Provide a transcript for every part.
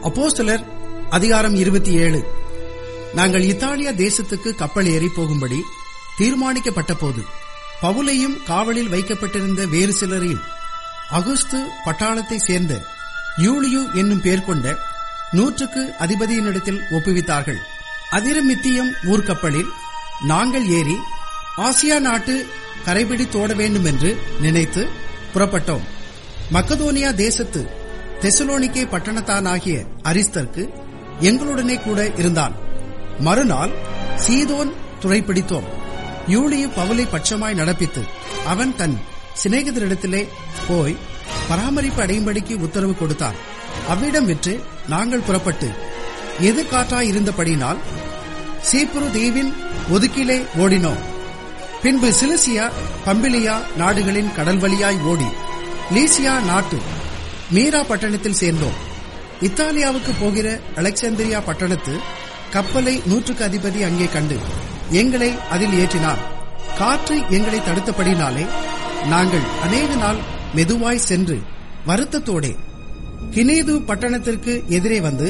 அப்போஸ்தலர் அதிகாரம் இருபத்தி ஏழு நாங்கள் இத்தாலியா தேசத்துக்கு கப்பல் ஏறி போகும்படி தீர்மானிக்கப்பட்ட போது பவுலையும் காவலில் வைக்கப்பட்டிருந்த வேறு சிலரையும் அகுஸ்து பட்டாளத்தை சேர்ந்த யூலியு என்னும் பேர் கொண்ட நூற்றுக்கு அதிபதியினிடத்தில் ஒப்புவித்தார்கள் அதிரமித்தியம் ஊர்க்கப்பலில் நாங்கள் ஏறி ஆசியா நாட்டு கரைபிடித்தோட வேண்டும் என்று நினைத்து புறப்பட்டோம் மக்கதோனியா தேசத்து தெசலோனிக்கே பட்டணத்தானாகிய அரிஸ்தர்க்கு எங்களுடனே கூட இருந்தான் மறுநாள் சீதோன் துறைப்பிடித்தோம் யூலியு பவுலை பட்சமாய் நடப்பித்து அவன் தன் சிநேகிதரிடத்திலே போய் பராமரிப்பு அடையும்படிக்கு உத்தரவு கொடுத்தான் அவ்விடம் விற்று நாங்கள் புறப்பட்டு எதிர்காற்றாய் இருந்தபடினால் சீப்புரு தீவின் ஒதுக்கிலே ஓடினோம் பின்பு சிலிசியா பம்பிலியா நாடுகளின் கடல் வழியாய் ஓடி லீசியா நாட்டு மீரா பட்டணத்தில் சேர்ந்தோம் இத்தாலியாவுக்கு போகிற அலெக்சாந்திரியா பட்டணத்து கப்பலை நூற்றுக்கு அதிபதி அங்கே கண்டு எங்களை அதில் ஏற்றினார் காற்று எங்களை தடுத்தபடினாலே நாங்கள் அநேக நாள் மெதுவாய் சென்று வருத்தத்தோடே கினேது பட்டணத்திற்கு எதிரே வந்து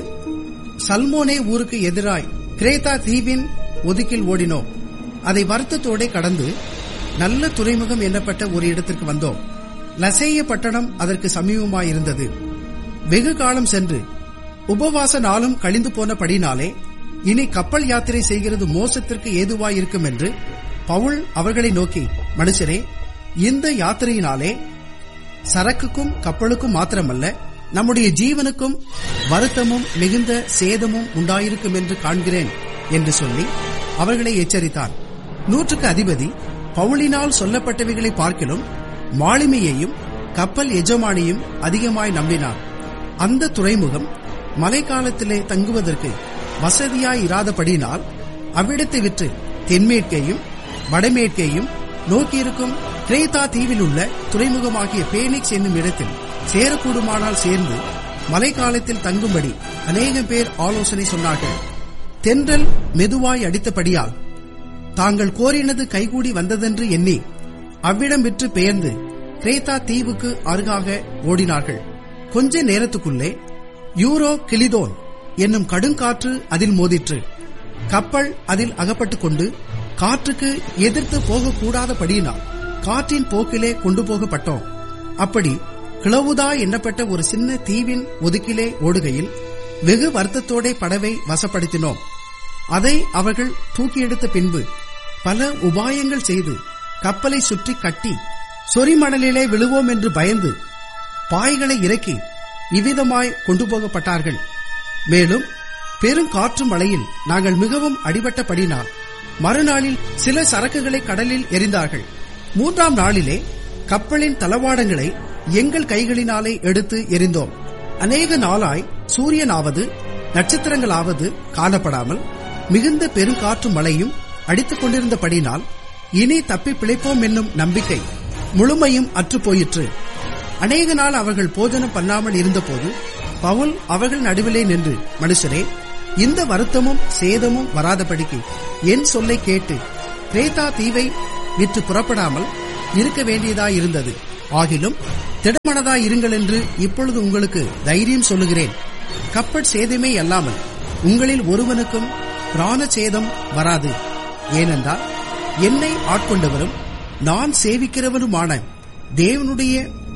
சல்மோனே ஊருக்கு எதிராய் கிரேத்தா தீவின் ஒதுக்கில் ஓடினோம் அதை வருத்தத்தோடே கடந்து நல்ல துறைமுகம் எண்ணப்பட்ட ஒரு இடத்திற்கு வந்தோம் லசேய பட்டணம் அதற்கு சமீபமாயிருந்தது வெகு காலம் சென்று உபவாச நாளும் கழிந்து போனபடினாலே இனி கப்பல் யாத்திரை செய்கிறது மோசத்திற்கு ஏதுவாயிருக்கும் என்று பவுல் அவர்களை நோக்கி மனுஷரே இந்த யாத்திரையினாலே சரக்குக்கும் கப்பலுக்கும் மாத்திரமல்ல நம்முடைய ஜீவனுக்கும் வருத்தமும் மிகுந்த சேதமும் உண்டாயிருக்கும் என்று காண்கிறேன் என்று சொல்லி அவர்களை எச்சரித்தார் நூற்றுக்கு அதிபதி பவுலினால் சொல்லப்பட்டவைகளை பார்க்கிலும் மாலுமியையும் கப்பல் எஜமானியும் அதிகமாய் நம்பினார் அந்த துறைமுகம் மழைக்காலத்திலே தங்குவதற்கு வசதியாய் இராதபடினால் அவ்விடத்தை விற்று தென்மேற்கேயும் வடமேற்கேயும் நோக்கியிருக்கும் கிரேத்தா தீவில் உள்ள துறைமுகமாகிய பேனிக்ஸ் என்னும் இடத்தில் சேரக்கூடுமானால் சேர்ந்து மழைக்காலத்தில் தங்கும்படி அநேகம் பேர் ஆலோசனை சொன்னார்கள் தென்றல் மெதுவாய் அடித்தபடியால் தாங்கள் கோரினது கைகூடி வந்ததென்று எண்ணி அவ்விடம் விற்று பெயர்ந்து கிரேத்தா தீவுக்கு அருகாக ஓடினார்கள் கொஞ்ச நேரத்துக்குள்ளே யூரோ கிளிதோன் என்னும் கடுங்காற்று அதில் மோதிற்று கப்பல் அதில் அகப்பட்டுக் கொண்டு காற்றுக்கு எதிர்த்து போகக்கூடாதபடியினால் காற்றின் போக்கிலே கொண்டு போகப்பட்டோம் அப்படி கிளவுதா எண்ணப்பட்ட ஒரு சின்ன தீவின் ஒதுக்கிலே ஓடுகையில் வெகு வருத்தத்தோட படவை வசப்படுத்தினோம் அதை அவர்கள் தூக்கி எடுத்த பின்பு பல உபாயங்கள் செய்து கப்பலை சுற்றி கட்டி சொரிமணலிலே விழுவோம் என்று பயந்து பாய்களை இறக்கி இவ்விதமாய் கொண்டு போகப்பட்டார்கள் மேலும் பெரும் காற்று மழையில் நாங்கள் மிகவும் அடிபட்டபடினால் மறுநாளில் சில சரக்குகளை கடலில் எரிந்தார்கள் மூன்றாம் நாளிலே கப்பலின் தளவாடங்களை எங்கள் கைகளினாலே எடுத்து எரிந்தோம் அநேக நாளாய் சூரியனாவது நட்சத்திரங்களாவது காணப்படாமல் மிகுந்த பெருங்காற்று மழையும் அடித்துக் கொண்டிருந்தபடினால் இனி தப்பி பிழைப்போம் என்னும் நம்பிக்கை முழுமையும் அற்று போயிற்று அநேக நாள் அவர்கள் போஜனம் பண்ணாமல் இருந்தபோது பவுல் அவர்கள் நடுவிலே நின்று மனுஷரே இந்த வருத்தமும் சேதமும் வராதபடிக்கு என் சொல்லை கேட்டு கிரேத்தா தீவை விற்று புறப்படாமல் இருக்க வேண்டியதாயிருந்தது ஆகிலும் திடமனதாய் இருங்கள் என்று இப்பொழுது உங்களுக்கு தைரியம் சொல்லுகிறேன் கப்பட் சேதமே அல்லாமல் உங்களில் ஒருவனுக்கும் பிராண சேதம் வராது ஏனென்றால் என்னை ஆட்கொண்டவரும் நான் சேவிக்கிறவருமான தேவனுடைய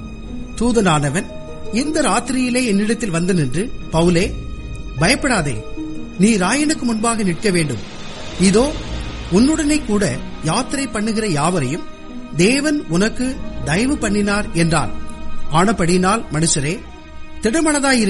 தூதனானவன் இந்த ராத்திரியிலே என்னிடத்தில் வந்து நின்று பவுலே பயப்படாதே நீ ராயனுக்கு முன்பாக நிற்க வேண்டும் இதோ உன்னுடனே கூட யாத்திரை பண்ணுகிற யாவரையும் தேவன் உனக்கு தயவு பண்ணினார் என்றான் ஆனபடினால் மனுஷரே திடமனதாய்